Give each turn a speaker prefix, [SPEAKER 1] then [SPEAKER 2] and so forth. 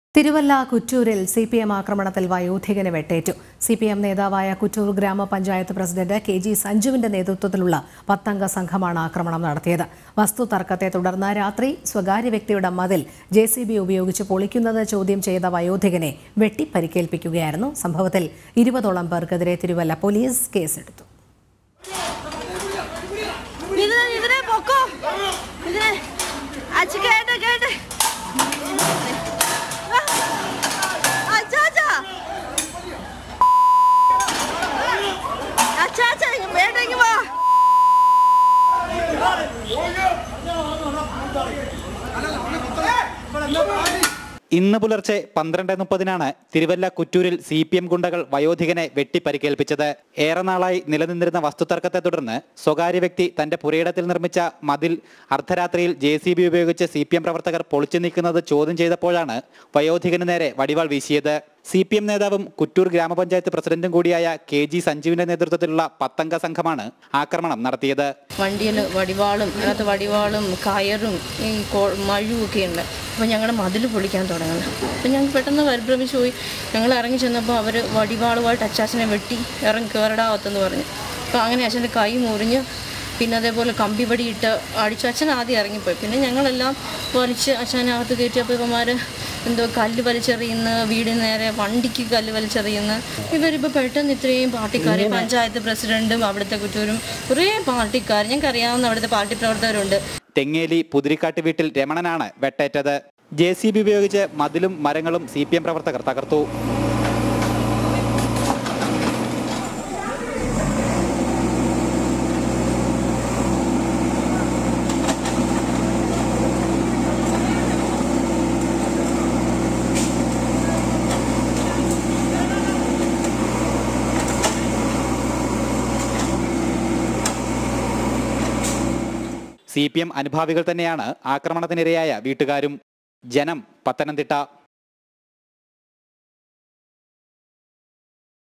[SPEAKER 1] തിരുവല്ല കുറ്റൂരിൽ C P M ആക്രമണത്തിൽ വയോധികന് വെട്ടേറ്റു സി പി എം നേതാവായ കുറ്റൂർ ഗ്രാമപഞ്ചായത്ത് പ്രസിഡന്റ് കെ ജി സഞ്ജുവിന്റെ നേതൃത്വത്തിലുള്ള പത്തംഗ സംഘമാണ് ആക്രമണം നടത്തിയത് വസ്തു തർക്കത്തെ തുടർന്ന് രാത്രി സ്വകാര്യ വ്യക്തിയുടെ മതിൽ ജെ സി ബി ഉപയോഗിച്ച് പൊളിക്കുന്നത് ചോദ്യം ചെയ്ത വയോധികനെ വെട്ടി പരിക്കേൽപ്പിക്കുകയായിരുന്നു സംഭവത്തിൽ ഇരുപതോളം പേർക്കെതിരെ തിരുവല്ല പോലീസ് കേസെടുത്തു
[SPEAKER 2] ഇതിനെ ഇതിനെ പൊക്കോ ഇതിനെ അച്ഛ കേട്ട് കേട്ട് അച്ചാച്ചാ അച്ചാച്ചാ വേണ്ടെങ്കി വാ
[SPEAKER 3] ഇന്ന് പുലർച്ചെ പന്ത്രണ്ട് മുപ്പതിനാണ് തിരുവല്ല കുറ്റൂരിൽ സി പി എം ഗുണ്ടകൾ വയോധികനെ വെട്ടിപ്പരിക്കേൽപ്പിച്ചത് ഏറെ നാളായി നിലനിന്നിരുന്ന വസ്തുതർക്കത്തെ തുടർന്ന് സ്വകാര്യ വ്യക്തി തന്റെ പുരയിടത്തിൽ നിർമ്മിച്ച മതിൽ അർദ്ധരാത്രിയിൽ ജെ സി ബി ഉപയോഗിച്ച് സി പി എം പ്രവർത്തകർ പൊളിച്ചു നീക്കുന്നത് ചോദ്യം ചെയ്തപ്പോഴാണ് വയോധികന് നേരെ വടിവാൾ വീശിയത് സി പി എം നേതാവും കുറ്റൂർ ഗ്രാമപഞ്ചായത്ത് പ്രസിഡന്റും കൂടിയായ കെ ജി സഞ്ജുവിന്റെ നേതൃത്വത്തിലുള്ള പത്തംഗ സംഘമാണ് ആക്രമണം നടത്തിയത്
[SPEAKER 4] വണ്ടിയിൽ വടിവാളും അതിനകത്ത് വടിവാളും കയറും ഈ കോ- മഴുവും ഒക്കെ ഉണ്ട് അപ്പോൾ ഞങ്ങളുടെ മതിൽ പൊളിക്കാൻ തുടങ്ങുന്നു അപ്പോൾ ഞങ്ങൾ പെട്ടെന്ന് പരിഭ്രമിച്ചു പോയി ഞങ്ങൾ ഇറങ്ങി ചെന്നപ്പോൾ അവർ വടിവാളുമായിട്ട് അച്ചാച്ചനെ വെട്ടി ഇറങ്ങി കയറടാവത്തെന്ന് പറഞ്ഞു അപ്പോൾ അങ്ങനെ അച്ഛൻ്റെ കൈ മുറിഞ്ഞ് പിന്നെ അതേപോലെ കമ്പിവടി ഇട്ട് അടിച്ചു അച്ഛൻ ആദ്യം ഇറങ്ങിപ്പോയി പിന്നെ ഞങ്ങളെല്ലാം വലിച്ച് അച്ഛനകത്ത് കയറ്റിയപ്പോൾ ഇവന്മാർ എന്തോ കല്ല് വലിച്ചെറിയുന്ന വീടിന് നേരെ വണ്ടിക്ക് കല്ല് വലിച്ചെറിയുന്ന ഇവരിപ്പോൾ പെട്ടെന്ന് ഇത്രയും പാർട്ടിക്കാർ പഞ്ചായത്ത് പ്രസിഡന്റും അവിടുത്തെ കുറ്റൂരും കുറേ പാർട്ടിക്കാർ ഞങ്ങൾക്ക് അറിയാവുന്ന അവിടുത്തെ പാർട്ടി പ്രവർത്തകരുണ്ട്
[SPEAKER 3] തെങ്ങേലി പുതിരിക്കാട്ട് വീട്ടിൽ രമണനാണ് വെട്ടേറ്റത് ജെ സി ബി ഉപയോഗിച്ച് മതിലും മരങ്ങളും സി പി എം പ്രവർത്തകർ തകർത്തു സി പി എം അനുഭാവികൾ തന്നെയാണ് ആക്രമണത്തിനിരയായ വീട്ടുകാരും ജനം പത്തനംതിട്ട